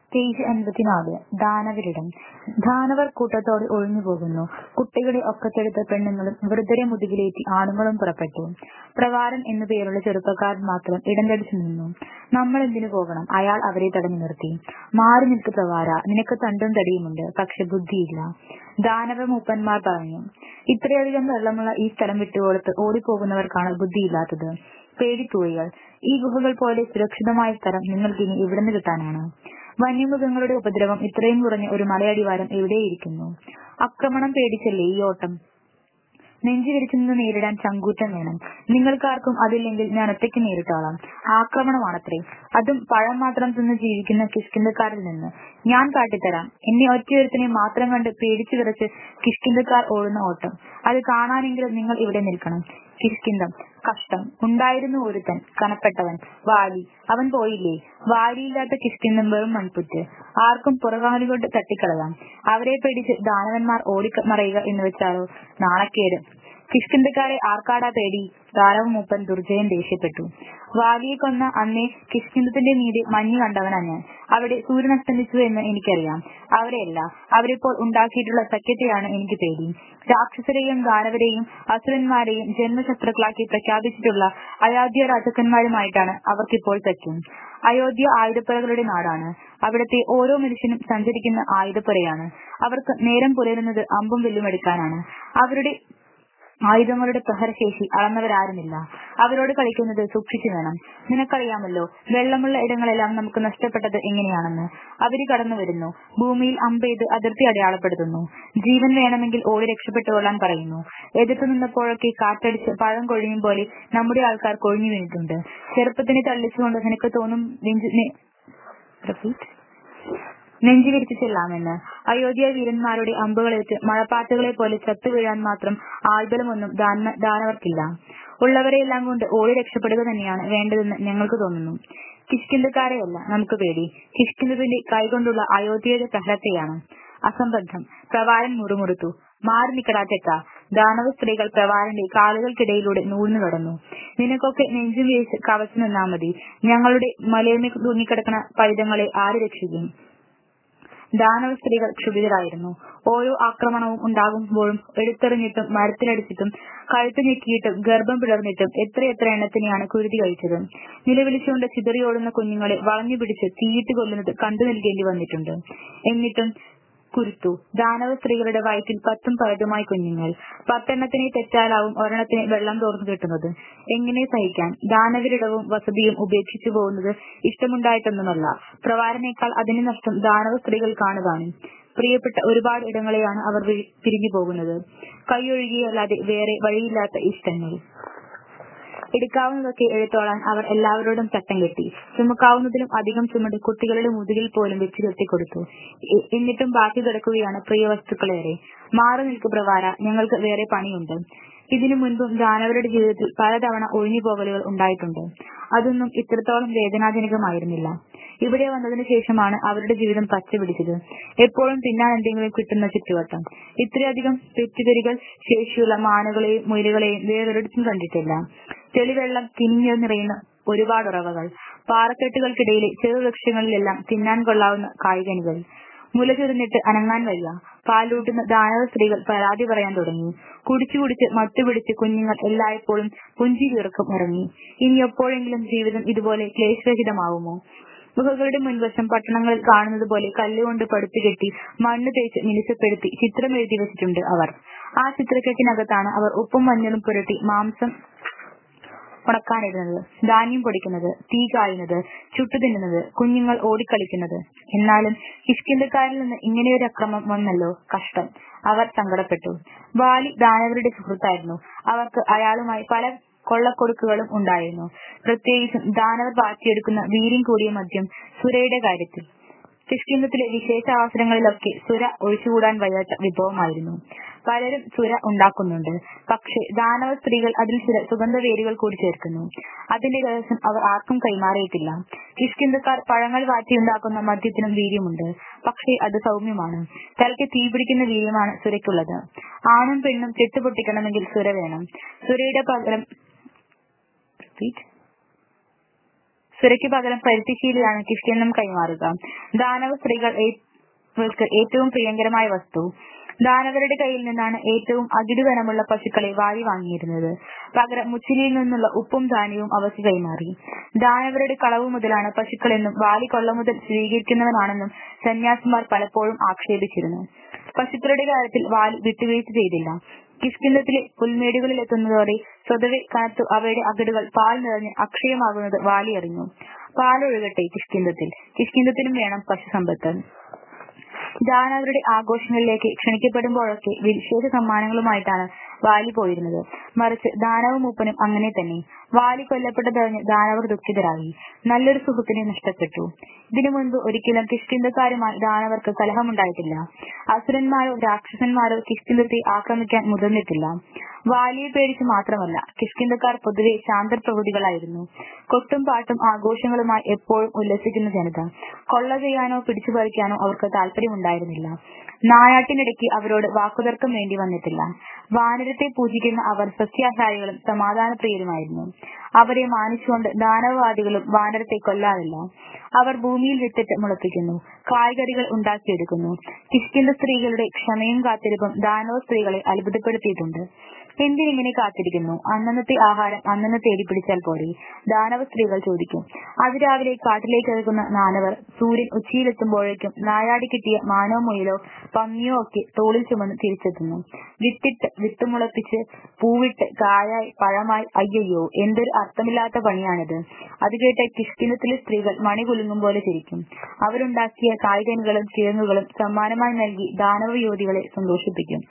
page എൺപത്തിനാല് ദാനവരിടം ദാനവർ കൂട്ടത്തോടെ ഒഴിഞ്ഞുപോകുന്നു കുട്ടികളെ ഒക്കത്തെടുത്ത പെണ്ണുങ്ങളും വൃദ്ധരെ മുതുകിലേറ്റി ആണുങ്ങളും പുറപ്പെട്ടു പ്രവാരൻ എന്നു പേരുള്ള ചെറുപ്പക്കാരൻ മാത്രം ഇടം തടിച്ചു നിന്നു നമ്മൾ എന്തിനു പോകണം അയാൾ അവരെ തടഞ്ഞു നിർത്തി മാറി നിൽക്ക് പ്രവാര നിനക്ക് തണ്ടും തടിയുമുണ്ട് പക്ഷെ ബുദ്ധിയില്ല ദാനവ മൂപ്പന്മാർ പറഞ്ഞു ഇത്രയധികം വെള്ളമുള്ള ഈ സ്ഥലം വിട്ടുകൊടുത്ത് ഓടിപ്പോകുന്നവർക്കാണ് ബുദ്ധിയില്ലാത്തത് പേടിപ്പുകകൾ ഈ ഗുഹകൾ പോലെ സുരക്ഷിതമായ സ്ഥലം നിങ്ങൾക്കിനി ഇവിടുന്ന് കിട്ടാനാണ് വന്യമൃഗങ്ങളുടെ ഉപദ്രവം ഇത്രയും കുറഞ്ഞ ഒരു മലയടിവാരം എവിടെയിരിക്കുന്നു ആക്രമണം പേടിച്ചല്ലേ ഈ ഓട്ടം നെഞ്ചു വിരിച്ചുനിന്ന് നേരിടാൻ ചങ്കൂറ്റം വേണം നിങ്ങൾക്കാർക്കും അതില്ലെങ്കിൽ ഞാൻ ഒറ്റയ്ക്ക് നേരിട്ടോളാം ആക്രമണമാണത്രേ അതും പഴം മാത്രം തിന്ന് ജീവിക്കുന്ന കിഷ്കിന്തക്കാരിൽ നിന്ന് ഞാൻ കാട്ടിത്തരാം എന്നെ ഒറ്റയൊരുത്തിനെ മാത്രം കണ്ട് പേടിച്ചു വിറച്ച് കിഷ്കിന്തക്കാർ ഓടുന്ന ഓട്ടം അത് കാണാനെങ്കിലും നിങ്ങൾ ഇവിടെ നിൽക്കണം കിഷ്കിന്തം കഷ്ടം ഉണ്ടായിരുന്നു ഒരുത്തൻ കനപ്പെട്ടവൻ വാലി അവൻ പോയില്ലേ വാലിയില്ലാത്ത കിഷ്കിന്തം വെറും മൺപുറ്റ് ആർക്കും പുറകാലുകൊണ്ട് തട്ടിക്കളയാം അവരെ പേടിച്ച് ദാനവന്മാർ ഓടി മറയുക എന്ന് വെച്ചാലോ നാണക്കേട് കിഷ്കിന്തക്കാരെ ആർക്കാടാ പേടി ദാനവ മൂപ്പൻ ദുർജയൻ ദേഷ്യപ്പെട്ടു വാലിയെ കൊന്ന അന്നേ കിഷ്കിന്തത്തിന്റെ മീതെ മഞ്ഞ് കണ്ടവനാ ഞാൻ അവിടെ സൂര്യൻ അസ്തമിച്ചു എന്ന് എനിക്കറിയാം അവരെയല്ല അവരിപ്പോൾ ഉണ്ടാക്കിയിട്ടുള്ള സഖ്യത്തെയാണ് എനിക്ക് പേടി രാക്ഷസരെയും ദാനവരെയും അസുരന്മാരെയും ജന്മശത്രുക്കളാക്കി പ്രഖ്യാപിച്ചിട്ടുള്ള അയോധ്യ രാജാക്കന്മാരുമായിട്ടാണ് അവർക്കിപ്പോൾ സഖ്യം അയോധ്യ ആയുധപ്പുറകളുടെ നാടാണ് അവിടുത്തെ ഓരോ മനുഷ്യനും സഞ്ചരിക്കുന്ന ആയുധപ്പുറയാണ് അവർക്ക് നേരം പുലരുന്നത് അമ്പും വില്ലുമെടുക്കാനാണ് അവരുടെ ആയുധങ്ങളുടെ പ്രഹരശേഷി അളന്നവരാരുമില്ല അവരോട് കളിക്കുന്നത് സൂക്ഷിച്ചു വേണം നിനക്കറിയാമല്ലോ വെള്ളമുള്ള ഇടങ്ങളെല്ലാം നമുക്ക് നഷ്ടപ്പെട്ടത് എങ്ങനെയാണെന്ന് അവര് കടന്നു വരുന്നു ഭൂമിയിൽ അമ്പെയ്ത് അതിർത്തി അടയാളപ്പെടുത്തുന്നു ജീവൻ വേണമെങ്കിൽ ഓടി രക്ഷപ്പെട്ടുകൊള്ളാൻ പറയുന്നു എതിർത്ത് നിന്നപ്പോഴൊക്കെ കാറ്റടിച്ച് പഴം കൊഴിയും പോലെ നമ്മുടെ ആൾക്കാർ കൊഴിഞ്ഞു വീണിട്ടുണ്ട് ചെറുപ്പത്തിനെ തള്ളിച്ചുകൊണ്ട് നിനക്ക് തോന്നും നെഞ്ചു വിരിച്ചു ചെല്ലാമെന്ന് അയോധ്യ വീരന്മാരുടെ അമ്പുകളേറ്റ് മഴപ്പാട്ടുകളെ പോലെ ചത്തുവീഴാൻ മാത്രം ആൾബലമൊന്നും ദാന ദാനവർക്കില്ല ഉള്ളവരെയെല്ലാം കൊണ്ട് ഓടി രക്ഷപ്പെടുക തന്നെയാണ് വേണ്ടതെന്ന് ഞങ്ങൾക്ക് തോന്നുന്നു കിഷ്കിന്തക്കാരെയല്ല നമുക്ക് പേടി കിഷ്കിന്തത്തിന്റെ കൈകൊണ്ടുള്ള അയോധ്യയുടെ പ്രഹരത്തെയാണ് അസംബന്ധം പ്രവാരൻ മുറുമുറുത്തു മാറി നിക്കടാ ചെക്ക ദാനവ സ്ത്രീകൾ പ്രവാരന്റെ കാലുകൾക്കിടയിലൂടെ നൂഴ്ന്നു കടന്നു നിനക്കൊക്കെ നെഞ്ചും വീഴ്ച കവച്ചു നിന്നാ മതി ഞങ്ങളുടെ മലയമേ തൂങ്ങിക്കിടക്കുന്ന പൈതങ്ങളെ ആര് രക്ഷിക്കും ദാനവ സ്ത്രീകൾ ക്ഷുഭിതരായിരുന്നു ഓരോ ആക്രമണവും ഉണ്ടാകുമ്പോഴും എടുത്തെറിഞ്ഞിട്ടും മരത്തിലടിച്ചിട്ടും കഴുത്ത് ഞെക്കിയിട്ടും ഗർഭം പിളർന്നിട്ടും എത്രയെത്ര എണ്ണത്തിനെയാണ് കുരുതി കഴിച്ചത് നിലവിളിച്ചുകൊണ്ട് ചിതറിയോടുന്ന കുഞ്ഞുങ്ങളെ വളഞ്ഞു പിടിച്ച് തീയിട്ട് കൊല്ലുന്നത് കണ്ടു നൽകേണ്ടി വന്നിട്ടുണ്ട് എന്നിട്ടും കുരുത്തു ദാനവ സ്ത്രീകളുടെ വയറ്റിൽ പത്തും പഴുതുമായി കുഞ്ഞുങ്ങൾ പത്തെണ്ണത്തിനെ തെറ്റാലാവും ഒരെണ്ണത്തിന് വെള്ളം തോർന്നു കിട്ടുന്നത് എങ്ങനെ സഹിക്കാൻ ദാനവരിടവും വസതിയും ഉപേക്ഷിച്ചു പോകുന്നത് ഇഷ്ടമുണ്ടായിട്ടൊന്നുമല്ല പ്രവാരനേക്കാൾ അതിന് നഷ്ടം ദാനവ സ്ത്രീകൾ കാണുവാനും പ്രിയപ്പെട്ട ഒരുപാട് ഇടങ്ങളെയാണ് അവർ പിരിഞ്ഞു പോകുന്നത് കൈയൊഴുകിയല്ലാതെ വേറെ വഴിയില്ലാത്ത ഇഷ്ടങ്ങൾ എടുക്കാവുന്നതൊക്കെ എടുത്തോളാൻ അവർ എല്ലാവരോടും ചട്ടം കെട്ടി ചുമക്കാവുന്നതിലും അധികം ചുമട് കുട്ടികളുടെ മുതുകിൽ പോലും വെച്ച് കെട്ടിക്കൊടുത്തു എന്നിട്ടും ബാക്കി കിടക്കുകയാണ് പ്രിയ വസ്തുക്കളേറെ മാറി നിൽക്ക് പ്രവാര ഞങ്ങൾക്ക് വേറെ പണിയുണ്ട് ഇതിനു മുൻപും ദാനവരുടെ ജീവിതത്തിൽ പലതവണ ഒഴിഞ്ഞുപോകലുകൾ ഉണ്ടായിട്ടുണ്ട് അതൊന്നും ഇത്രത്തോളം വേദനാജനകമായിരുന്നില്ല ഇവിടെ വന്നതിനു ശേഷമാണ് അവരുടെ ജീവിതം പച്ച പിടിച്ചത് എപ്പോഴും തിന്നാൻ എന്തെങ്കിലും കിട്ടുന്ന ചുറ്റുവട്ടം ഇത്രയധികം തെറ്റുകരികൾ ശേഷിയുള്ള മാനുകളെയും മുയലുകളെയും വേറൊരിടത്തും കണ്ടിട്ടില്ല തെളിവെള്ളം കിനിഞ്ഞു നിറയുന്ന ഒരുപാട് ഉറവകൾ പാറക്കെട്ടുകൾക്കിടയിലെ ചെറുവൃക്ഷങ്ങളിലെല്ലാം തിന്നാൻ കൊള്ളാവുന്ന കായ്കനികൾ മുല ചുരുന്നിട്ട് അനങ്ങാൻ വയ്യ പാലൂട്ടുന്ന ദാനവ സ്ത്രീകൾ പരാതി പറയാൻ തുടങ്ങി കുടിച്ചു കുടിച്ച് മത്തുപിടിച്ച് കുഞ്ഞുങ്ങൾ എല്ലായ്പ്പോഴും പുഞ്ചി വീർക്കും ഇറങ്ങി ഇനി എപ്പോഴെങ്കിലും ജീവിതം ഇതുപോലെ ക്ലേശരഹിതമാവുമോ ഗുഹകളുടെ മുൻവശം പട്ടണങ്ങളിൽ കാണുന്നത് പോലെ കല്ലുകൊണ്ട് പടുത്തുകെട്ടി മണ്ണ് തേച്ച് മിനുസപ്പെടുത്തി ചിത്രം എഴുതി വെച്ചിട്ടുണ്ട് അവർ ആ ചിത്രക്കെട്ടിനകത്താണ് അവർ ഉപ്പും മഞ്ഞളും പുരട്ടി മാംസം ഉണക്കാനിടുന്നത് ധാന്യം പൊടിക്കുന്നത് തീ കായുന്നത് ചുട്ടുതിന്നുന്നത് കുഞ്ഞുങ്ങൾ ഓടിക്കളിക്കുന്നത് എന്നാലും കിഷ്കിന്തക്കാരിൽ നിന്ന് ഇങ്ങനെയൊരു അക്രമം വന്നല്ലോ കഷ്ടം അവർ സങ്കടപ്പെട്ടു ബാലി ദാനവരുടെ സുഹൃത്തായിരുന്നു അവർക്ക് അയാളുമായി പല കൊള്ളക്കൊടുക്കുകളും ഉണ്ടായിരുന്നു പ്രത്യേകിച്ചും ദാനവർ പാറ്റിയെടുക്കുന്ന വീര്യം കൂടിയ മദ്യം സുരയുടെ കാര്യത്തിൽ കിഷ്കിന്ധത്തിലെ വിശേഷ അവസരങ്ങളിലൊക്കെ സുര ഒഴിച്ചുകൂടാൻ വയ്യാത്ത വിഭവമായിരുന്നു പലരും സുര ഉണ്ടാക്കുന്നുണ്ട് പക്ഷേ ദാനവ സ്ത്രീകൾ അതിൽ ചില സുഗന്ധവേരുകൾ കൂടി ചേർക്കുന്നു അതിന്റെ രഹസ്യം അവർ ആർക്കും കൈമാറിയിട്ടില്ല കിഷ്കിന്ധക്കാർ പഴങ്ങൾ വാറ്റിയുണ്ടാക്കുന്ന മദ്യത്തിനും വീര്യമുണ്ട് പക്ഷേ അത് സൗമ്യമാണ് തലയ്ക്ക് തീപിടിക്കുന്ന വീര്യമാണ് സുരയ്ക്കുള്ളത് ആണും പെണ്ണും കെട്ടുപൊട്ടിക്കണമെങ്കിൽ സുര വേണം സുരയുടെ പകരം സുരയ്ക്ക് പകരം പരുത്തിശീലയാണ് കിഷ്കിന്ധം കൈമാറുക ദാനവ സ്ത്രീകൾ ഏവർക്ക് ഏറ്റവും പ്രിയങ്കരമായ വസ്തു ദാനവരുടെ കയ്യിൽ നിന്നാണ് ഏറ്റവും അകിടുകനമുള്ള പശുക്കളെ വാരി വാങ്ങിയിരുന്നത് പകരം മുച്ചിലിയിൽ നിന്നുള്ള ഉപ്പും ധാന്യവും അവർക്ക് കൈമാറി ദാനവരുടെ കളവ് മുതലാണ് പശുക്കളെന്നും വാലി കൊള്ള മുതൽ സ്വീകരിക്കുന്നവനാണെന്നും സന്യാസിമാർ പലപ്പോഴും ആക്ഷേപിച്ചിരുന്നു പശുക്കളുടെ കാര്യത്തിൽ വാലി വിട്ടുവീഴ്ച ചെയ്തില്ല കിഷ്കിന്ധത്തിലെ പുൽമേടുകളിൽ എത്തുന്നതോടെ സ്വതവെ കനത്തു അവയുടെ അകിടുകൾ പാൽ നിറഞ്ഞ് അക്ഷയമാകുന്നത് വാലി അറിഞ്ഞു പാലൊഴുകട്ടെ കിഷ്കിന്ധത്തിൽ കിഷ്കിന്ധത്തിനും വേണം പശുസമ്പത്ത് ദാനവരുടെ ആഘോഷങ്ങളിലേക്ക് ക്ഷണിക്കപ്പെടുമ്പോഴൊക്കെ വിശേഷ സമ്മാനങ്ങളുമായിട്ടാണ് വാലി പോയിരുന്നത് മറിച്ച് ദാനവ മൂപ്പനും അങ്ങനെ തന്നെ വാലി കൊല്ലപ്പെട്ടതറിഞ്ഞ് ദാനവർ ദുഃഖിതരായി നല്ലൊരു സുഹൃത്തിനെ നഷ്ടപ്പെട്ടു ഇതിനു മുൻപ് ഒരിക്കലും കിഷ്കിന്ധക്കാരുമായി ദാനവർക്ക് കലഹമുണ്ടായിട്ടില്ല അസുരന്മാരോ രാക്ഷസന്മാരോ കിഷ്കിന്ധത്തെ ആക്രമിക്കാൻ മുതിർന്നിട്ടില്ല വാലിയെ പേടിച്ച് മാത്രമല്ല കിഷ്കിന്ധക്കാർ പൊതുവെ ശാന്തപ്രകൃതികളായിരുന്നു കൊട്ടും പാട്ടും ആഘോഷങ്ങളുമായി എപ്പോഴും ഉല്ലസിക്കുന്ന ജനത കൊള്ള ചെയ്യാനോ പിടിച്ചു പറിക്കാനോ അവർക്ക് താല്പര്യമുണ്ടായിരുന്നില്ല നായാട്ടിനിടയ്ക്ക് അവരോട് വാക്കുതർക്കം വേണ്ടി വന്നിട്ടില്ല വാനരത്തെ പൂജിക്കുന്ന അവർ സസ്യാഹാരികളും സമാധാനപ്രിയരുമായിരുന്നു അവരെ മാനിച്ചുകൊണ്ട് ദാനവവാദികളും വാനരത്തെ കൊല്ലാറില്ല അവർ ഭൂമിയിൽ വിത്തിട്ട് മുളപ്പിക്കുന്നു കായ്കറികൾ ഉണ്ടാക്കിയെടുക്കുന്നു കിഷ്കിന്ധ സ്ത്രീകളുടെ ക്ഷമയും കാത്തിരിപ്പും ദാനവ സ്ത്രീകളെ അത്ഭുതപ്പെടുത്തിയിട്ടുണ്ട് എന്തിനിങ്ങനെ കാത്തിരിക്കുന്നു അന്നന്നത്തെ ആഹാരം അന്നന്ന് തേടി പിടിച്ചാൽ പോരെ ദാനവ സ്ത്രീകൾ ചോദിക്കും അതിരാവിലെ കാട്ടിലേക്ക് ഇറങ്ങുന്ന നാനവർ സൂര്യൻ ഉച്ചയിലെത്തുമ്പോഴേക്കും നായാടി കിട്ടിയ മാനോ മുയലോ പന്നിയോ ഒക്കെ തോളിൽ ചുമന്ന് തിരിച്ചെത്തുന്നു വിത്തിട്ട് വിത്ത് മുളപ്പിച്ച് പൂവിട്ട് കായായി പഴമായി അയ്യയ്യോ എന്തൊരു അർത്ഥമില്ലാത്ത പണിയാണിത് അത് കേട്ട് കിഷ്കിണത്തിലെ സ്ത്രീകൾ മണി കുലുങ്ങും പോലെ ചിരിക്കും അവരുണ്ടാക്കിയ കായ്കനികളും കിഴങ്ങുകളും സമ്മാനമായി നൽകി ദാനവ യുവതികളെ സന്തോഷിപ്പിക്കും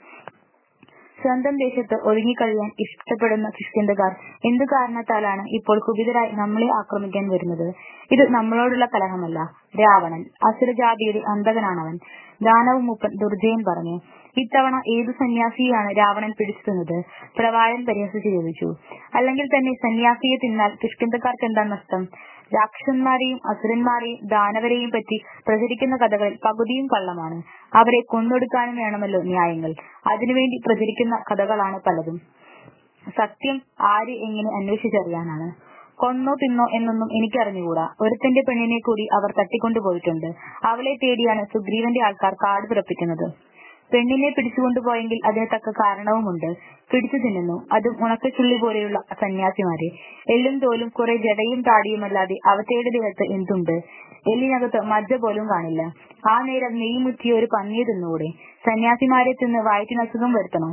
സ്വന്തം ദേശത്ത് ഒതുങ്ങിക്കഴിയാൻ ഇഷ്ടപ്പെടുന്ന കിഷ്കിന്ധകാർ എന്തു കാരണത്താലാണ് ഇപ്പോൾ കുപിതരായി നമ്മളെ ആക്രമിക്കാൻ വരുന്നത് ഇത് നമ്മളോടുള്ള കലഹമല്ല രാവണൻ അസുരജാതിയുടെ അന്തകനാണവൻ ദാനവ മൂപ്പൻ ദുർജയൻ പറഞ്ഞു ഇത്തവണ ഏതു സന്യാസിയാണ് രാവണൻ പിടിച്ചിരുന്നത് പ്രവാഴൻ പരിഹസിച്ച് ചോദിച്ചു അല്ലെങ്കിൽ തന്നെ സന്യാസിയെ തിന്നാൽ കിഷ്കിന്ധക്കാർക്ക് എന്താ നഷ്ടം രാക്ഷസന്മാരെയും അസുരന്മാരെയും ദാനവരെയും പറ്റി പ്രചരിക്കുന്ന കഥകളിൽ പകുതിയും കള്ളമാണ് അവരെ കൊന്നൊടുക്കാനും വേണമല്ലോ ന്യായങ്ങൾ അതിനുവേണ്ടി പ്രചരിക്കുന്ന കഥകളാണ് പലതും സത്യം ആര് എങ്ങനെ അന്വേഷിച്ചറിയാനാണ് കൊന്നോ തിന്നോ എന്നൊന്നും എനിക്കറിഞ്ഞുകൂടാ ഒരുത്തന്റെ പെണ്ണിനെ കൂടി അവർ തട്ടിക്കൊണ്ടുപോയിട്ടുണ്ട് അവളെ തേടിയാണ് സുഗ്രീവന്റെ ആൾക്കാർ കാട് പിറപ്പിക്കുന്നത് പെണ്ണിനെ പിടിച്ചുകൊണ്ടുപോയെങ്കിൽ അതിന് തക്ക കാരണവുമുണ്ട് പിടിച്ചു തിന്നുന്നു അതും ഉണക്കച്ചുള്ളി പോലെയുള്ള സന്യാസിമാരെ എല്ലും തോലും കുറെ ജടയും താടിയുമല്ലാതെ അവറ്റയുടെ ദേഹത്ത് എന്തുണ്ട് എല്ലിനകത്ത് മജ്ജ പോലും കാണില്ല ആ നേരം നെയ് മുറ്റിയ ഒരു പന്നിയെ തിന്നുകൂടെ സന്യാസിമാരെ തിന്ന് വയറ്റിനസുഖം വരുത്തണോ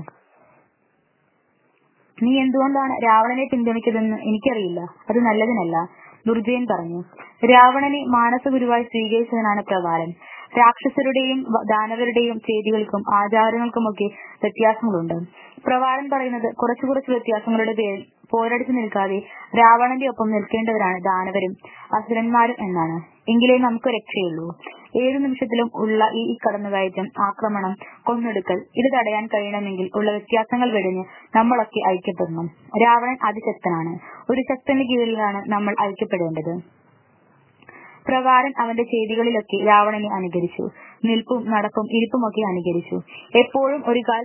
നീ എന്തുകൊണ്ടാണ് രാവണനെ പിന്തുണയ്ക്കുന്നതെന്ന് എനിക്കറിയില്ല അത് നല്ലതിനല്ല ദുർജയൻ പറഞ്ഞു രാവണനെ മാനസഗുരുവായി സ്വീകരിച്ചതിനാണ് പ്രകാരം രാക്ഷസരുടെയും ദാനവരുടെയും ചെയ്തികൾക്കും ആചാരങ്ങൾക്കുമൊക്കെ വ്യത്യാസങ്ങളുണ്ട് പ്രവാരൻ പറയുന്നത് കുറച്ചു കുറച്ച് വ്യത്യാസങ്ങളുടെ പേരിൽ പോരടിച്ചു നിൽക്കാതെ രാവണന്റെ ഒപ്പം നിൽക്കേണ്ടവരാണ് ദാനവരും അസുരന്മാരും എന്നാണ് എങ്കിലേ നമുക്ക് രക്ഷയുള്ളൂ ഏതു നിമിഷത്തിലും ഉള്ള ഈ കടന്നുകയറ്റം ആക്രമണം കൊന്നൊടുക്കൽ ഇത് തടയാൻ കഴിയണമെങ്കിൽ ഉള്ള വ്യത്യാസങ്ങൾ വെടിഞ്ഞ് നമ്മളൊക്കെ ഐക്യപ്പെടണം രാവണൻ അതിശക്തനാണ് ഒരു ശക്തന്റെ കീഴിലാണ് നമ്മൾ ഐക്യപ്പെടേണ്ടത് പ്രകാരൻ അവന്റെ ചെയ്തികളിലൊക്കെ രാവണനെ അനുകരിച്ചു നിൽപ്പും നടപ്പും ഇരിപ്പുമൊക്കെ അനുകരിച്ചു എപ്പോഴും ഒരു കാൽ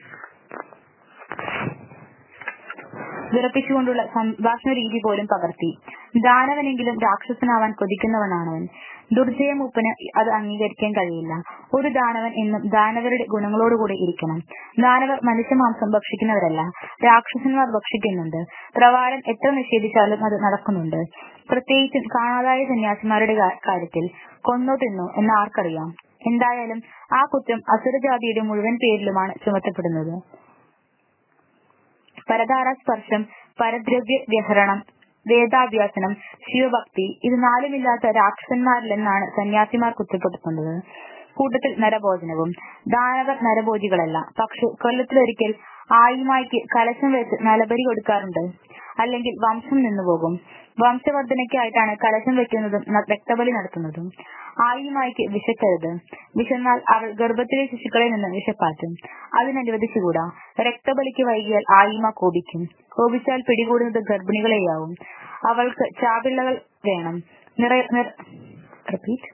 വിറപ്പിച്ചുകൊണ്ടുള്ള സംഭാഷണ രീതി പോലും പകർത്തി ദാനവനെങ്കിലും രാക്ഷസനാവാൻ കൊതിക്കുന്നവനാണവൻ ദുർജയമൂപ്പന് അത് അംഗീകരിക്കാൻ കഴിയില്ല ഒരു ദാനവൻ എന്നും ദാനവരുടെ ഗുണങ്ങളോടുകൂടി ഇരിക്കണം ദാനവർ മനുഷ്യമാംസം ഭക്ഷിക്കുന്നവരല്ല രാക്ഷസന്മാർ ഭക്ഷിക്കുന്നുണ്ട് പ്രവാരൻ എത്ര നിഷേധിച്ചാലും അത് നടക്കുന്നുണ്ട് പ്രത്യേകിച്ചും കാണാതായ സന്യാസിമാരുടെ കാര്യത്തിൽ കൊന്നോ തിന്നോ എന്ന് ആർക്കറിയാം എന്തായാലും ആ കുറ്റം അസുരജാതിയുടെ മുഴുവൻ പേരിലുമാണ് ചുമത്തപ്പെടുന്നത് പരതാര സ്പർശം പരദ്രവ്യ വ്യഹരണം വേദാഭ്യാസനം ശിവഭക്തി ഇത് നാലുമില്ലാത്ത രാക്ഷസന്മാരിലെന്നാണ് സന്യാസിമാർ കുറ്റപ്പെടുത്തുന്നത് കൂട്ടത്തിൽ നരഭോജനവും ദാനവർ നരഭോജികളല്ല പക്ഷെ കൊല്ലത്തിലൊരിക്കൽ ആയിമായ്ക്ക് കലശം വെച്ച് നലബരി കൊടുക്കാറുണ്ട് അല്ലെങ്കിൽ വംശം നിന്നുപോകും വംശവർദ്ധനയ്ക്കായിട്ടാണ് കലശം വെക്കുന്നതും രക്തബലി നടത്തുന്നതും ആയിമായ്ക്ക് വിശക്കരുത് വിശന്നാൽ അവൾ ഗർഭത്തിലെ ശിശുക്കളിൽ നിന്ന് വിശപ്പാറ്റും അതിനനുവദിച്ചുകൂടാ രക്തബലിക്ക് വൈകിയാൽ ആയിമ കോപിക്കും കോപിച്ചാൽ പിടികൂടുന്നത് ഗർഭിണികളെയാവും അവൾക്ക് ചാപിള്ളകൾ വേണം നിറ റിപ്പീറ്റ്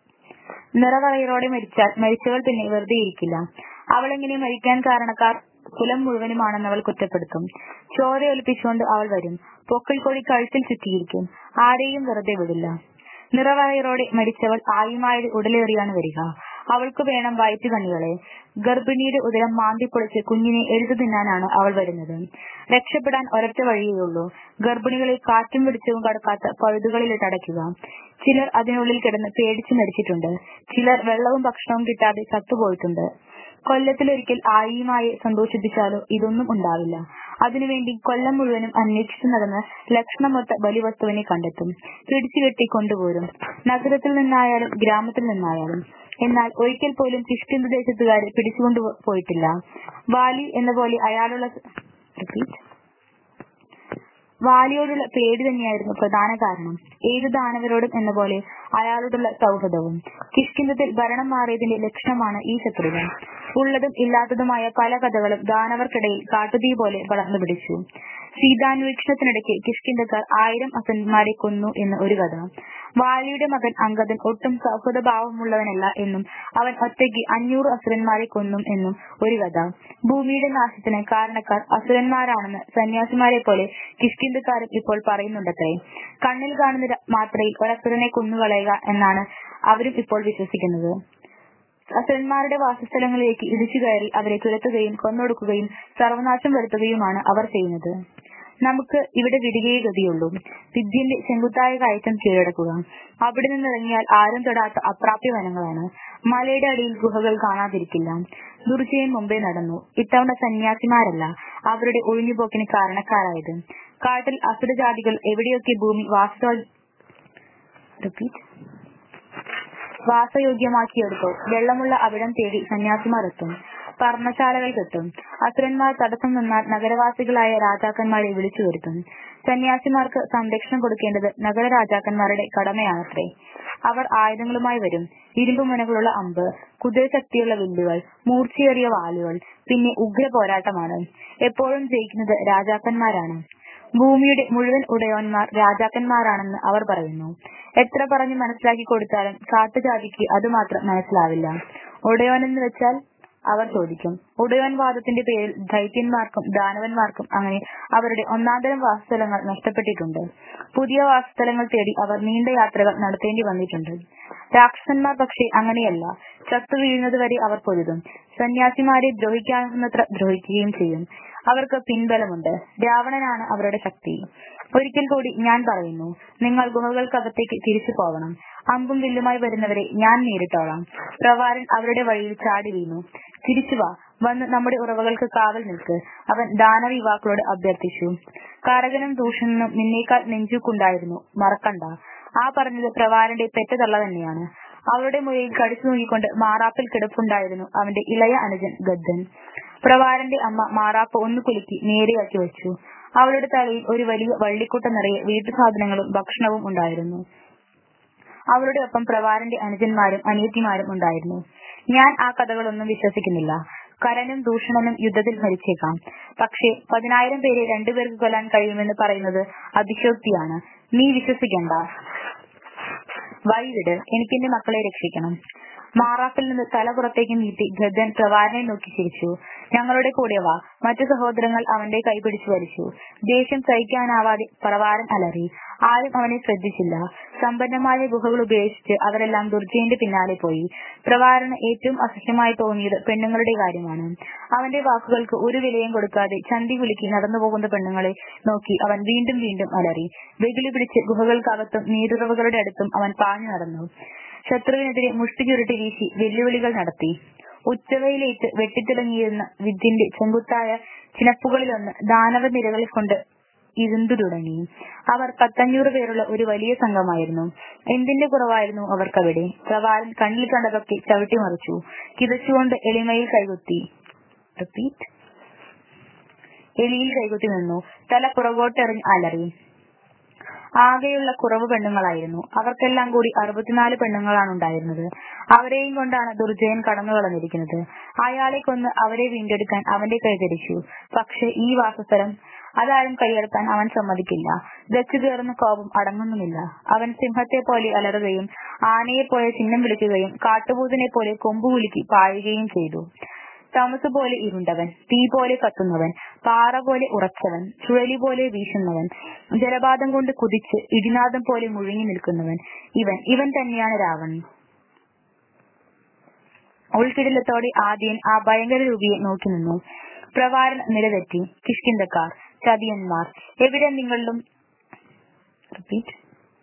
നിറവയറോടെ മരിച്ചാൽ മരിച്ചവൾ പിന്നെ വെറുതെ ഇരിക്കില്ല അവളെങ്ങനെ മരിക്കാൻ കാരണക്കാർ കുലം മുഴുവനുമാണെന്ന് അവൾ കുറ്റപ്പെടുത്തും ചോരയൊലിപ്പിച്ചുകൊണ്ട് അവൾ വരും പൊക്കിൾ കൊടി കഴുത്തിൽ ചുറ്റിയിരിക്കും ആരെയും വെറുതെ വിടില്ല നിറവയറോടെ മരിച്ചവൾ ആയുമായത് ഉടലേറിയാണ് വരിക അവൾക്ക് വേണം വയറ്റുകണ്ണികളെ ഗർഭിണിയുടെ ഉദരം മാന്തിപ്പൊളിച്ച് കുഞ്ഞിനെ എഴുതു തിന്നാനാണ് അവൾ വരുന്നത് രക്ഷപ്പെടാൻ ഒരൊറ്റ വഴിയേയുള്ളൂ ഗർഭിണികളെ കാറ്റും വെളിച്ചവും കടക്കാത്ത പഴുതുകളിലിട്ട് അടയ്ക്കുക ചിലർ അതിനുള്ളിൽ കിടന്ന് പേടിച്ചു മരിച്ചിട്ടുണ്ട് ചിലർ വെള്ളവും ഭക്ഷണവും കിട്ടാതെ ചത്തുപോയിട്ടുണ്ട് കൊല്ലത്തിലൊരിക്കൽ ആയിയുമായി സന്തോഷിപ്പിച്ചാലോ ഇതൊന്നും ഉണ്ടാവില്ല അതിനുവേണ്ടി കൊല്ലം മുഴുവനും അന്വേഷിച്ചു നടന്ന് ലക്ഷണമൊത്ത ബലിവസ്തുവിനെ കണ്ടെത്തും പിടിച്ചുകെട്ടി കൊണ്ടുപോരും നഗരത്തിൽ നിന്നായാലും ഗ്രാമത്തിൽ നിന്നായാലും എന്നാൽ ഒരിക്കൽ പോലും കിഷ്കിന്ദ ദേശത്തുകാരെ പിടിച്ചുകൊണ്ടു പോയിട്ടില്ല വാലി എന്ന പോലെ അയാളുള്ള റിപ്പീറ്റ് വാലിയോടുള്ള പേടി തന്നെയായിരുന്നു പ്രധാന കാരണം ഏതു ദാനവരോടും എന്ന പോലെ അയാളോടുള്ള സൗഹൃദവും കിഷ്കിന്ധത്തിൽ ഭരണം മാറിയതിന്റെ ലക്ഷണമാണ് ഈ ശത്രുത ഉള്ളതും ഇല്ലാത്തതുമായ പല കഥകളും ദാനവർക്കിടയിൽ കാട്ടുതീ പോലെ വളർന്നു പിടിച്ചു സീതാന്വേഷണത്തിനിടയ്ക്ക് കിഷ്കിന്ധക്കാർ ആയിരം അസന്മാരെ കൊന്നു എന്ന് ഒരു കഥ വാലിയുടെ മകൻ അങ്കദൻ ഒട്ടും സൗഹൃദഭാവമുള്ളവനല്ല എന്നും അവൻ ഒറ്റയ്ക്ക് അഞ്ഞൂറ് അസുരന്മാരെ കൊന്നും എന്നും ഒരു കഥ ഭൂമിയുടെ നാശത്തിന് കാരണക്കാർ അസുരന്മാരാണെന്ന് സന്യാസിമാരെ പോലെ കിഷ്കിന്ധക്കാരും ഇപ്പോൾ പറയുന്നുണ്ടത്രേ കണ്ണിൽ കാണുന്ന മാത്രയിൽ ഒരസുരനെ കൊന്നുകളയുക എന്നാണ് അവരും ഇപ്പോൾ വിശ്വസിക്കുന്നത് അസുരന്മാരുടെ വാസസ്ഥലങ്ങളിലേക്ക് ഇടിച്ചു കയറി അവരെ തുരത്തുകയും കൊന്നൊടുക്കുകയും സർവനാശം വരുത്തുകയുമാണ് അവർ ചെയ്യുന്നത് നമുക്ക് ഇവിടെ വിടുകയെ ഗതിയുള്ളൂ വിദ്യന്റെ ചെങ്കുത്തായ കയറ്റം കീഴടക്കുക അവിടെ നിന്നിറങ്ങിയാൽ ആരും തൊടാത്ത അപ്രാപ്യ വനങ്ങളാണ് മലയുടെ അടിയിൽ ഗുഹകൾ കാണാതിരിക്കില്ല ദുർജയൻ മുമ്പേ നടന്നു ഇത്തവണ സന്യാസിമാരല്ല അവരുടെ ഒഴിഞ്ഞുപോക്കിന് കാരണക്കാരായത് കാട്ടിൽ അസുരജാതികൾ എവിടെയൊക്കെ ഭൂമി വാസ റിപ്പീറ്റ് വാസയോഗ്യമാക്കിയെടുത്തോ വെള്ളമുള്ള അവിടം തേടി സന്യാസിമാർ എത്തും പർണശാലകൾ കെട്ടും അസുരന്മാർ തടസ്സം നിന്നാൽ നഗരവാസികളായ രാജാക്കന്മാരെ വിളിച്ചു വരുത്തും സന്യാസിമാർക്ക് സംരക്ഷണം കൊടുക്കേണ്ടത് നഗര രാജാക്കന്മാരുടെ കടമയാണത്രേ അവർ ആയുധങ്ങളുമായി വരും ഇരുമ്പുമുനകളുള്ള അമ്പ് കുതിരശക്തിയുള്ള വില്ലുകൾ മൂർച്ചയേറിയ വാലുകൾ പിന്നെ ഉഗ്ര പോരാട്ടമാണ് എപ്പോഴും ജയിക്കുന്നത് രാജാക്കന്മാരാണ് ഭൂമിയുടെ മുഴുവൻ ഉടയോന്മാർ രാജാക്കന്മാരാണെന്ന് അവർ പറയുന്നു എത്ര പറഞ്ഞു മനസ്സിലാക്കി കൊടുത്താലും കാട്ടുജാതിക്ക് അത് മാത്രം മനസ്സിലാവില്ല ഉടയോനെന്ന് വെച്ചാൽ അവർ ചോദിക്കും ഉടയോൻവാദത്തിന്റെ പേരിൽ ദൈത്യന്മാർക്കും ദാനവന്മാർക്കും അങ്ങനെ അവരുടെ ഒന്നാന്തരം വാസസ്ഥലങ്ങൾ നഷ്ടപ്പെട്ടിട്ടുണ്ട് പുതിയ വാസസ്ഥലങ്ങൾ തേടി അവർ നീണ്ട യാത്രകൾ നടത്തേണ്ടി വന്നിട്ടുണ്ട് രാക്ഷസന്മാർ പക്ഷേ അങ്ങനെയല്ല ചത്തു വീഴുന്നത് വരെ അവർ പൊരുതും സന്യാസിമാരെ ദ്രോഹിക്കാവുന്നത്ര ദ്രോഹിക്കുകയും ചെയ്യും അവർക്ക് പിൻബലമുണ്ട് രാവണനാണ് അവരുടെ ശക്തി ഒരിക്കൽ കൂടി ഞാൻ പറയുന്നു നിങ്ങൾ ഗുഹകൾക്കകത്തേക്ക് തിരിച്ചു പോകണം അമ്പും വില്ലുമായി വരുന്നവരെ ഞാൻ നേരിട്ടോളാം പ്രവാരൻ അവരുടെ വഴിയിൽ ചാടി വീണു തിരിച്ചു വാ വന്ന് നമ്മുടെ ഉറവകൾക്ക് കാവൽ നിൽക്ക് അവൻ ദാനവ യുവാക്കളോട് അഭ്യർത്ഥിച്ചു കാരകനും ദൂഷണനും നിന്നേക്കാൾ നെഞ്ചുക്കുണ്ടായിരുന്നു മറക്കണ്ട ആ പറഞ്ഞത് പ്രവാരന്റെ പെറ്റതള്ള തന്നെയാണ് അവളുടെ മുറിയിൽ കടിച്ചു നോക്കിക്കൊണ്ട് മാറാപ്പിൽ കിടപ്പുണ്ടായിരുന്നു അവന്റെ ഇളയ അനുജൻ ഗദ്ദൻ പ്രവാരന്റെ അമ്മ മാറാപ്പ് ഒന്ന് കുലുക്കി നേരെയാക്കി വെച്ചു അവളുടെ തലയിൽ ഒരു വലിയ വള്ളിക്കുട്ട നിറയെ വീട്ടുസാധനങ്ങളും ഭക്ഷണവും ഉണ്ടായിരുന്നു അവളുടെ ഒപ്പം പ്രവാരന്റെ അനുജന്മാരും അനിയത്തിമാരും ഉണ്ടായിരുന്നു ഞാൻ ആ കഥകളൊന്നും വിശ്വസിക്കുന്നില്ല കരനും ദൂഷണനും യുദ്ധത്തിൽ മരിച്ചേക്കാം പക്ഷേ പതിനായിരം പേരെ രണ്ടുപേർക്ക് കൊല്ലാൻ കഴിയുമെന്ന് പറയുന്നത് അതിശോക്തിയാണ് നീ വിശ്വസിക്കണ്ട വൈവിട് എനിക്കെന്റെ മക്കളെ രക്ഷിക്കണം മാറാപ്പിൽ നിന്ന് തല പുറത്തേക്ക് നീട്ടി ഗദ്ദൻ പ്രവാരനെ നോക്കി ചിരിച്ചു ഞങ്ങളുടെ കൂടെ വാ മറ്റു സഹോദരങ്ങൾ അവന്റെ കൈ പിടിച്ചു വലിച്ചു ദേഷ്യം സഹിക്കാനാവാതെ പ്രവാരൻ അലറി ആരും അവനെ ശ്രദ്ധിച്ചില്ല സമ്പന്നമായ ഗുഹകൾ ഉപേക്ഷിച്ച് അവരെല്ലാം ദുർജയന്റെ പിന്നാലെ പോയി പ്രവാരന് ഏറ്റവും അസഹ്യമായി തോന്നിയത് പെണ്ണുങ്ങളുടെ കാര്യമാണ് അവന്റെ വാക്കുകൾക്ക് ഒരു വിലയും കൊടുക്കാതെ ചന്തി കുലുക്കി നടന്നു പോകുന്ന പെണ്ണുങ്ങളെ നോക്കി അവൻ വീണ്ടും വീണ്ടും അലറി വെകിലി പിടിച്ച് ഗുഹകൾക്കകത്തും നീരുറവുകളുടെ അടുത്തും അവൻ പാഞ്ഞു നടന്നു ശത്രുവിനെതിരെ മുഷ്ടി ചുരുട്ടി വീശി വെല്ലുവിളികൾ നടത്തി ഉച്ചവയിലേക്ക് വെട്ടിത്തിളങ്ങിയിരുന്ന വിദ്യന്റെ ചെങ്കുത്തായ ചിനപ്പുകളിലൊന്ന് ദാനവ നിരകളിൽ കൊണ്ട് ഇരുണ്ടു തുടങ്ങി അവർ പത്തഞ്ഞൂറ് പേരുള്ള ഒരു വലിയ സംഘമായിരുന്നു എന്തിന്റെ കുറവായിരുന്നു അവർക്കവിടെ പ്രവാരൻ കണ്ണിൽ കണ്ടതൊക്കെ ചവിട്ടിമറിച്ചു കിതച്ചുകൊണ്ട് എളിമയിൽ കൈകുത്തി റിപ്പീറ്റ് എലിയിൽ കൈകുത്തി നിന്നു തല പുറകോട്ടെറിഞ്ഞ് അലറി ആകെയുള്ള കുറവ് പെണ്ണുങ്ങളായിരുന്നു അവർക്കെല്ലാം കൂടി അറുപത്തിനാല് പെണ്ണുങ്ങളാണ് ഉണ്ടായിരുന്നത് അവരെയും കൊണ്ടാണ് ദുർജയൻ കടന്നു കളഞ്ഞിരിക്കുന്നത് അയാളെ കൊന്ന് അവരെ വീണ്ടെടുക്കാൻ അവന്റെ കൈകരിച്ചു പക്ഷെ ഈ വാസസ്ഥലം അതാരും കൈയെടുക്കാൻ അവൻ സമ്മതിക്കില്ല ദച്ചു കയറുന്ന കോപം അടങ്ങുന്നുമില്ല അവൻ സിംഹത്തെ പോലെ അലറുകയും ആനയെ പോലെ ചിഹ്നം വിളിക്കുകയും കാട്ടുപൂതനെ പോലെ കൊമ്പുകുലുക്കി പായുകയും ചെയ്തു തമസ് പോലെ ഇരുണ്ടവൻ തീ പോലെ കത്തുന്നവൻ പാറ പോലെ ഉറച്ചവൻ ചുഴലി പോലെ വീശുന്നവൻ ജലപാതം കൊണ്ട് കുതിച്ച് ഇടിനാദം പോലെ മുഴുങ്ങി നിൽക്കുന്നവൻ ഇവൻ ഇവൻ തന്നെയാണ് രാവണൻ ഉൾക്കിടിലത്തോടെ ആദ്യൻ ആ ഭയങ്കര രൂപിയെ നോക്കി നിന്നു പ്രവാരൻ നിലതെറ്റി കിഷ്കിന്തക്കാർ ചതിയന്മാർ എവിടെ നിങ്ങളിലും റിപ്പീറ്റ്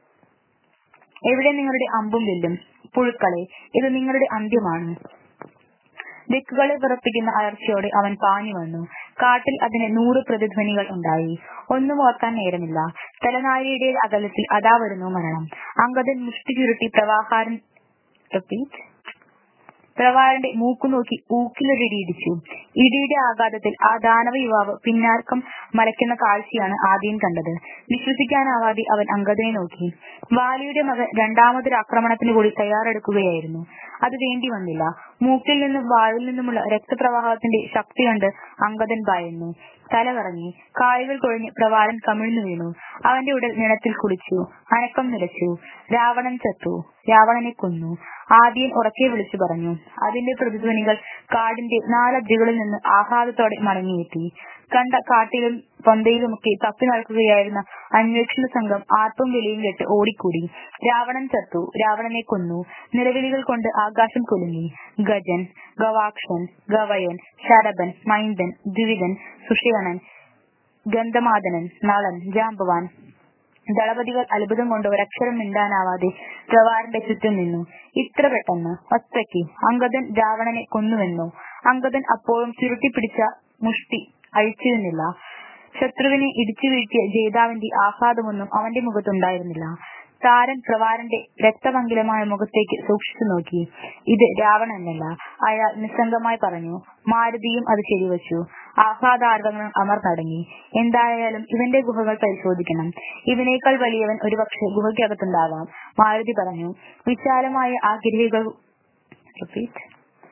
എവിടെ നിങ്ങളുടെ അമ്പും വില്ലും പുഴുക്കളെ ഇത് നിങ്ങളുടെ അന്ത്യമാണ് ദിക്കുകളെ വിറപ്പിക്കുന്ന അയർച്ചയോടെ അവൻ പാഞ്ഞു വന്നു കാട്ടിൽ അതിന് നൂറ് പ്രതിധ്വനികൾ ഉണ്ടായി ഒന്നും ഓർക്കാൻ നേരമില്ല തലനാരിയുടെ അകലത്തിൽ അതാ വരുന്നു മരണം അങ്കദൻ മുഷ്ടി ചുരുട്ടി പ്രവാഹാരൻ റിപ്പീറ്റ് പ്രവാരന്റെ മൂക്കു നോക്കി ഊക്കിലൊരിടി ഇടിച്ചു ഇടിയുടെ ആഘാതത്തിൽ ആ ദാനവ യുവാവ് പിന്നാർക്കം മലയ്ക്കുന്ന കാഴ്ചയാണ് ആദ്യം കണ്ടത് വിശ്വസിക്കാനാവാതെ അവൻ അങ്കദനെ നോക്കി വാലിയുടെ മകൻ രണ്ടാമതൊരു ആക്രമണത്തിന് കൂടി തയ്യാറെടുക്കുകയായിരുന്നു അത് വേണ്ടി വന്നില്ല മൂക്കിൽ നിന്നും വായിൽ നിന്നുമുള്ള രക്തപ്രവാഹത്തിന്റെ ശക്തി കണ്ട് അങ്കദൻ ഭയന്നു തല കറങ്ങി കാലുകൾ കൊഴിഞ്ഞ് പ്രവാരൻ കമിഴ്ന്നു വീണു അവന്റെ ഉടൽ നിണത്തിൽ കുളിച്ചു അനക്കം നിലച്ചു രാവണൻ ചത്തു രാവണനെ കൊന്നു ആദ്യൻ ഉറക്കെ വിളിച്ചു പറഞ്ഞു അതിന്റെ പ്രതിധ്വനികൾ കാടിന്റെ നാലദ്രികളിൽ നിന്ന് ആഹ്ലാദത്തോടെ മടങ്ങിയെത്തി കണ്ട കാട്ടിലും പൊന്തയിലുമൊക്കെ തപ്പി നടക്കുകയായിരുന്ന അന്വേഷണ സംഘം ആർപ്പും വിളിയും കേട്ട് ഓടിക്കൂടി രാവണൻ ചത്തു രാവണനെ കൊന്നു നിലവിളികൾ കൊണ്ട് ആകാശം കുലുങ്ങി ഗജൻ ഗവാക്ഷൻ ഗവയൻ ശരഭൻ മൈന്ദൻ ദ്വിവിധൻ സുഷേണൻ ഗന്ധമാദനൻ നളൻ ജാമ്പവാൻ ദളപതികൾ അത്ഭുതം കൊണ്ട് ഒരക്ഷരം മിണ്ടാനാവാതെ പ്രവാരന്റെ ചുറ്റും നിന്നു ഇത്ര പെട്ടെന്ന് ഒറ്റയ്ക്ക് അങ്കദൻ രാവണനെ കൊന്നുവെന്നു അങ്കദൻ അപ്പോഴും ചുരുട്ടിപ്പിടിച്ച മുഷ്ടി അഴിച്ചിരുന്നില്ല ശത്രുവിനെ ഇടിച്ചു വീഴ്ത്തിയ ജേതാവിന്റെ ആഹ്ലാദമൊന്നും അവന്റെ മുഖത്തുണ്ടായിരുന്നില്ല താരൻ പ്രവാരന്റെ രക്തപങ്കിലമായ മുഖത്തേക്ക് സൂക്ഷിച്ചു നോക്കി ഇത് രാവണനല്ല അയാൾ നിസ്സംഗമായി പറഞ്ഞു മാരുതിയും അത് ശരിവച്ചു ആഹ്ലാദാർവങ്ങൾ അമർന്നടങ്ങി എന്തായാലും ഇവന്റെ ഗുഹകൾ പരിശോധിക്കണം ഇവനേക്കാൾ വലിയവൻ ഒരുപക്ഷെ ഗുഹയ്ക്കകത്തുണ്ടാവാം മാരുതി പറഞ്ഞു വിശാലമായ ആ ഗിരികൾ റിപ്പീറ്റ്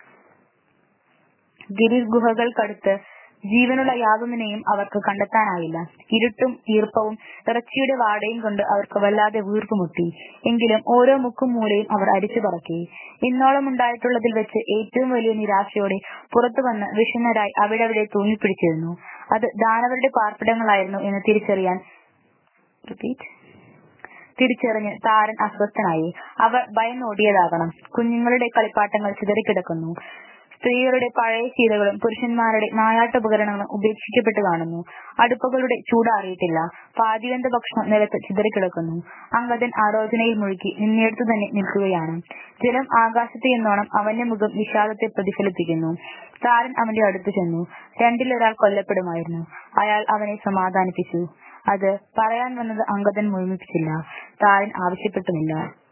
ഗിരിഗുഹകൾക്കടുത്ത് ജീവനുള്ള യാതൊന്നിനെയും അവർക്ക് കണ്ടെത്താനായില്ല ഇരുട്ടും ഈർപ്പവും ഇറച്ചിയുടെ വാടയും കൊണ്ട് അവർക്ക് വല്ലാതെ വീർപ്പുമുട്ടി എങ്കിലും ഓരോ മുക്കും മൂലയും അവർ അരിച്ചു പറക്കി ഇന്നോളം ഉണ്ടായിട്ടുള്ളതിൽ വെച്ച് ഏറ്റവും വലിയ നിരാശയോടെ പുറത്തു വന്ന് വിഷണ്ണരായി അവിടെ അവിടെ തൂങ്ങിപ്പിടിച്ചിരുന്നു അത് ദാനവരുടെ പാർപ്പിടങ്ങളായിരുന്നു എന്ന് തിരിച്ചറിയാൻ റിപ്പീറ്റ് തിരിച്ചറിഞ്ഞ് താരൻ അസ്വസ്ഥനായി അവർ ഭയന്നോടിയതാകണം കുഞ്ഞുങ്ങളുടെ കളിപ്പാട്ടങ്ങൾ ചിതറിക്കിടക്കുന്നു സ്ത്രീകളുടെ പഴയ ശീലകളും പുരുഷന്മാരുടെ നായാട്ടുപകരണങ്ങളും ഉപേക്ഷിക്കപ്പെട്ടു കാണുന്നു അടുപ്പകളുടെ ചൂടാറിയിട്ടില്ല പാതിവെന്ത ഭക്ഷണം നിലത്ത് ചിതറിക്കിടക്കുന്നു അങ്കദൻ ആലോചനയിൽ മുഴുകി നിന്നിടത്തു തന്നെ നിൽക്കുകയാണ് ജലം ആകാശത്ത് എന്നോണം അവന്റെ മുഖം വിഷാദത്തെ പ്രതിഫലിപ്പിക്കുന്നു താരൻ അവന്റെ അടുത്തു ചെന്നു രണ്ടിലൊരാൾ കൊല്ലപ്പെടുമായിരുന്നു അയാൾ അവനെ സമാധാനിപ്പിച്ചു അത് പറയാൻ വന്നത് അങ്കദൻ മുഴുമിപ്പിച്ചില്ല താരൻ ആവശ്യപ്പെട്ടുമില്ല